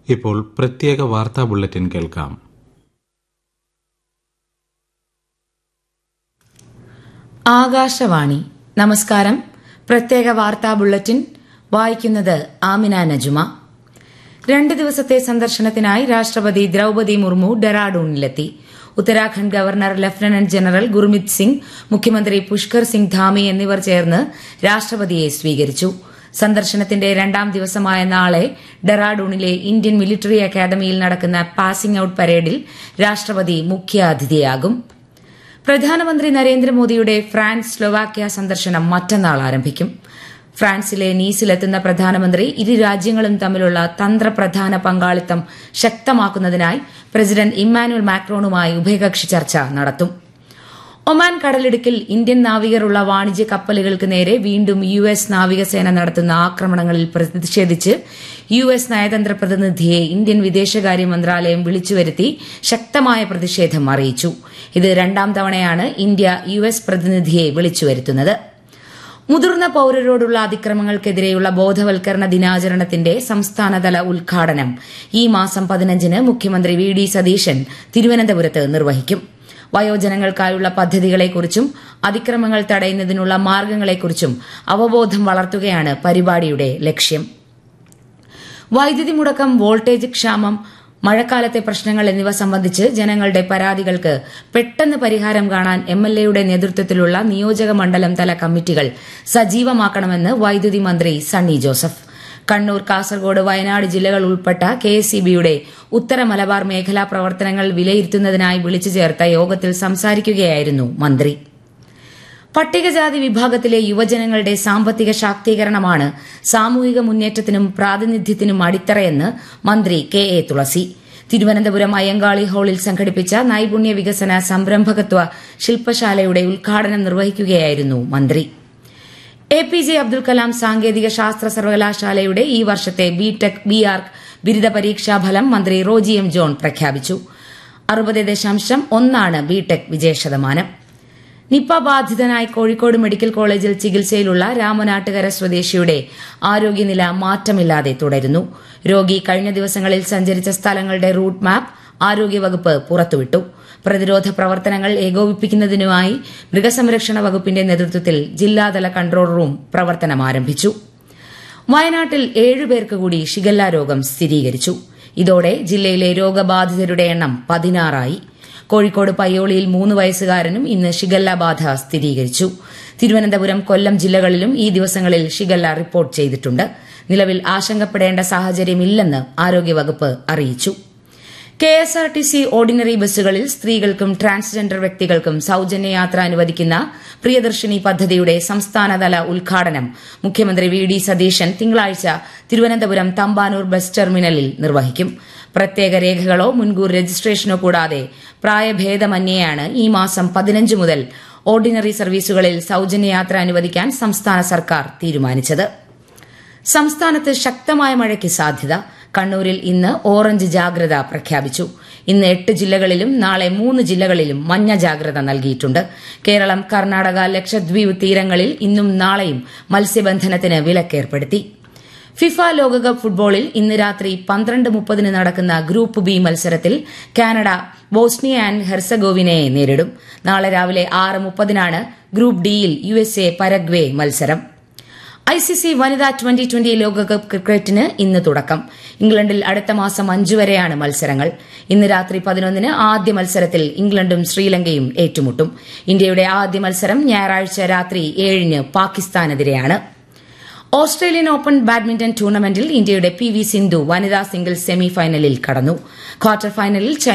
ഇപ്പോൾ പ്രത്യേക വാർത്താ ബുള്ളറ്റിൻ കേൾക്കാം ആകാശവാണി നമസ്കാരം പ്രത്യേക വാർത്താ ബുള്ളറ്റിൻ വായിക്കുന്നത് ആമിന നജുമ രണ്ട് ദിവസത്തെ സന്ദർശനത്തിനായി രാഷ്ട്രപതി ദ്രൌപതി മുർമു ഡെറാഡൂണിലെത്തി Uttarakhand governor lieutenant general Gurmeet Singh മുഖ്യമന്ത്രി പുഷ്കർ സിംഗ് ധാമി എന്നിവർ ചേർന്ന് രാഷ്ട്രപതിയെ സ്വീകരിച്ചു സന്ദർശനത്തിന്റെ രണ്ടാം ദിവസമായ നാളെ ഡെറാഡൂണിലെ ഇന്ത്യൻ മിലിറ്ററി അക്കാദമിയിൽ നടക്കുന്ന പാസിംഗ് ഔട്ട് പരേഡിൽ രാഷ്ട്രപതി മുഖ്യാതിഥിയാകും പ്രധാനമന്ത്രി നരേന്ദ്രമോദിയുടെ ഫ്രാൻസ് സ്ലൊവാക്യ സന്ദർശനം മറ്റന്നാൾ ആരംഭിക്കും ഫ്രാൻസിലെ നീസിലെത്തുന്ന പ്രധാനമന്ത്രി ഇരു രാജ്യങ്ങളും തമ്മിലുള്ള തന്ത്രപ്രധാന പങ്കാളിത്തം ശക്തമാക്കുന്നതിനായി പ്രസിഡന്റ് ഇമ്മാനുവൽ മാക്രോണുമായി ഉഭയകക്ഷി ചർച്ച നടത്തും ഒമാൻ കടലിടുക്കിൽ ഇന്ത്യൻ നാവികരുള്ള വാണിജ്യ കപ്പലുകൾക്ക് നേരെ വീണ്ടും യു എസ് നാവികസേന നടത്തുന്ന ആക്രമണങ്ങളിൽ പ്രതിഷേധിച്ച് യു എസ് നയതന്ത്ര പ്രതിനിധിയെ ഇന്ത്യൻ വിദേശകാര്യ മന്ത്രാലയം വിളിച്ചുവരുത്തി ശക്തമായ പ്രതിഷേധം അറിയിച്ചു ഇത് രണ്ടാം തവണയാണ് ഇന്ത്യ യു എസ് പ്രതിനിധിയെ വിളിച്ചുവരുത്തുന്നത് മുതിർന്ന പൌരരോടുള്ള അതിക്രമങ്ങൾക്കെതിരെയുള്ള ബോധവൽക്കരണ ദിനാചരണത്തിന്റെ സംസ്ഥാനതല ഉദ്ഘാടനം ഈ മാസം പതിനഞ്ചിന് മുഖ്യമന്ത്രി വി ഡി സതീശൻ തിരുവനന്തപുരത്ത് നിർവഹിക്കും വയോജനങ്ങൾക്കായുള്ള പദ്ധതികളെക്കുറിച്ചും അതിക്രമങ്ങൾ തടയുന്നതിനുള്ള മാർഗങ്ങളെക്കുറിച്ചും അവബോധം വളർത്തുകയാണ് പരിപാടിയുടെ ലക്ഷ്യം വൈദ്യുതി മുടക്കം വോൾട്ടേജ് ക്ഷാമം മഴക്കാലത്തെ പ്രശ്നങ്ങൾ എന്നിവ സംബന്ധിച്ച് ജനങ്ങളുടെ പരാതികൾക്ക് പെട്ടെന്ന് പരിഹാരം കാണാൻ എംഎൽഎയുടെ നേതൃത്വത്തിലുള്ള നിയോജക മണ്ഡലം തല കമ്മിറ്റികൾ സജീവമാക്കണമെന്ന് വൈദ്യുതി മന്ത്രി സണ്ണി ജോസഫ് കണ്ണൂർ കാസർഗോഡ് വയനാട് ജില്ലകൾ ഉൾപ്പെട്ട കെഎസ്ഇബിയുടെ ഉത്തര മലബാർ മേഖലാ പ്രവർത്തനങ്ങൾ വിലയിരുത്തുന്നതിനായി വിളിച്ചു ചേർത്ത യോഗത്തിൽ സംസാരിക്കുകയായിരുന്നു മന്ത്രി പട്ടികജാതി വിഭാഗത്തിലെ യുവജനങ്ങളുടെ സാമ്പത്തിക ശാക്തീകരണമാണ് സാമൂഹിക മുന്നേറ്റത്തിനും പ്രാതിനിധ്യത്തിനും അടിത്തറയെന്ന് മന്ത്രി കെ എ തുളസി തിരുവനന്തപുരം അയ്യങ്കാളി ഹാളിൽ സംഘടിപ്പിച്ച നൈപുണ്യ വികസന സംരംഭകത്വ ശില്പശാലയുടെ ഉദ്ഘാടനം നിർവഹിക്കുകയായിരുന്നു മന്ത്രി A P J Abdul Kalam സാങ്കേതിക ശാസ്ത്ര സർവകലാശാലയുടെ ഈ വർഷത്തെ ബി ടെക് ബി ആർക്ക് ബിരുദ പരീക്ഷാ ഫലം മന്ത്രി റോജി എം ജോൺ പ്രഖ്യാപിച്ചു അറുപത് ദശാംശം ഒന്നാണ് ബി ടെക് വിജയശതമാനം നിപ്പ ബാധിതനായി കോഴിക്കോട് മെഡിക്കൽ കോളേജിൽ ചികിത്സയിലുള്ള രാമനാട്ടുകര സ്വദേശിയുടെ ആരോഗ്യനില മാറ്റമില്ലാതെ തുടരുന്നു രോഗി കഴിഞ്ഞ ദിവസങ്ങളിൽ സഞ്ചരിച്ച സ്ഥലങ്ങളുടെ റൂട്ട് മാപ്പ് ആരോഗ്യവകുപ്പ് പുറത്തുവിട്ടു പ്രതിരോധ പ്രവർത്തനങ്ങൾ ഏകോപിപ്പിക്കുന്നതിനുമായി മൃഗസംരക്ഷണ വകുപ്പിന്റെ നേതൃത്വത്തിൽ ജില്ലാതല കൺട്രോൾ റൂം പ്രവർത്തനം ആരംഭിച്ചു വയനാട്ടിൽ ഏഴുപേർക്ക് കൂടി ഷിഗല്ല രോഗം സ്ഥിരീകരിച്ചു ഇതോടെ ജില്ലയിലെ രോഗബാധിതരുടെ എണ്ണം പതിനാറായി കോഴിക്കോട് പയ്യോളിയിൽ മൂന്ന് വയസ്സുകാരനും ഇന്ന് ഷിഗല്ല ബാധ സ്ഥിരീകരിച്ചു തിരുവനന്തപുരം കൊല്ലം ജില്ലകളിലും ഈ ദിവസങ്ങളിൽ ഷിഗല്ല റിപ്പോർട്ട് ചെയ്തിട്ടുണ്ട് നിലവിൽ ആശങ്കപ്പെടേണ്ട സാഹചര്യമില്ലെന്ന് ആരോഗ്യവകുപ്പ് അറിയിച്ചു കെഎസ്ആർടിസി ഓർഡിനറി ബസ്സുകളിൽ സ്ത്രീകൾക്കും ട്രാൻസ്ജെൻഡർ വ്യക്തികൾക്കും സൌജന്യ യാത്ര അനുവദിക്കുന്ന പ്രിയദർശിനി പദ്ധതിയുടെ സംസ്ഥാനതല ഉദ്ഘാടനം മുഖ്യമന്ത്രി വി ഡി സതീശൻ തിങ്കളാഴ്ച തിരുവനന്തപുരം തമ്പാനൂർ ബസ് ടെർമിനലിൽ നിർവഹിക്കും പ്രത്യേക രേഖകളോ മുൻകൂർ രജിസ്ട്രേഷനോ കൂടാതെ പ്രായഭേദമന്യേയാണ് ഈ മാസം പതിനഞ്ച് മുതൽ ഓർഡിനറി സർവീസുകളിൽ സൌജന്യ യാത്ര അനുവദിക്കാൻ സംസ്ഥാന സർക്കാർ തീരുമാനിച്ചത് സംസ്ഥാനത്ത് ശക്തമായ മഴയ്ക്ക് സാധ്യത കണ്ണൂരിൽ ഇന്ന് ഓറഞ്ച് ജാഗ്രത പ്രഖ്യാപിച്ചു ഇന്ന് എട്ട് ജില്ലകളിലും നാളെ മൂന്ന് ജില്ലകളിലും മഞ്ഞ ജാഗ്രത നൽകിയിട്ടുണ്ട് കേരളം കർണാടക ലക്ഷദ്വീപ് തീരങ്ങളിൽ ഇന്നും നാളെയും മത്സ്യബന്ധനത്തിന് വിലക്കേർപ്പെടുത്തി ഫിഫ ലോകകപ്പ് ഫുട്ബോളിൽ ഇന്ന് രാത്രി പന്ത്രണ്ട് മുപ്പതിന് നടക്കുന്ന ഗ്രൂപ്പ് ബി മത്സരത്തിൽ കാനഡ ബോസ്നിയ ആൻഡ് ഹെർസഗോവിനയെ നേരിടും നാളെ രാവിലെ ആറ് മുപ്പതിനാണ് ഗ്രൂപ്പ് ഡിയിൽ യു എസ് എ പരഗ്വേ മത്സരം ഐസിസി വനിതാ ട്വന്റി ട്വന്റി ലോകകപ്പ് ക്രിക്കറ്റിന് ഇന്ന് തുടക്കം ഇംഗ്ലണ്ടിൽ അടുത്ത മാസം അഞ്ചു വരെയാണ് മത്സരങ്ങൾ ഇന്ന് രാത്രി പതിനൊന്നിന് ആദ്യ മത്സരത്തിൽ ഇംഗ്ലണ്ടും ശ്രീലങ്കയും ഏറ്റുമുട്ടും ഇന്ത്യയുടെ ആദ്യ മത്സരം ഞായറാഴ്ച രാത്രി ഏഴിന് പാകിസ്ഥാനെതിരെയാണ് ഓസ്ട്രേലിയൻ ഓപ്പൺ ബാഡ്മിന്റൺ ടൂർണമെന്റിൽ ഇന്ത്യയുടെ പി വി സിന്ധു വനിതാ സിംഗിൾസ് സെമി ഫൈനലിൽ കടന്നു ക്വാർട്ടർ ഫൈനലിൽ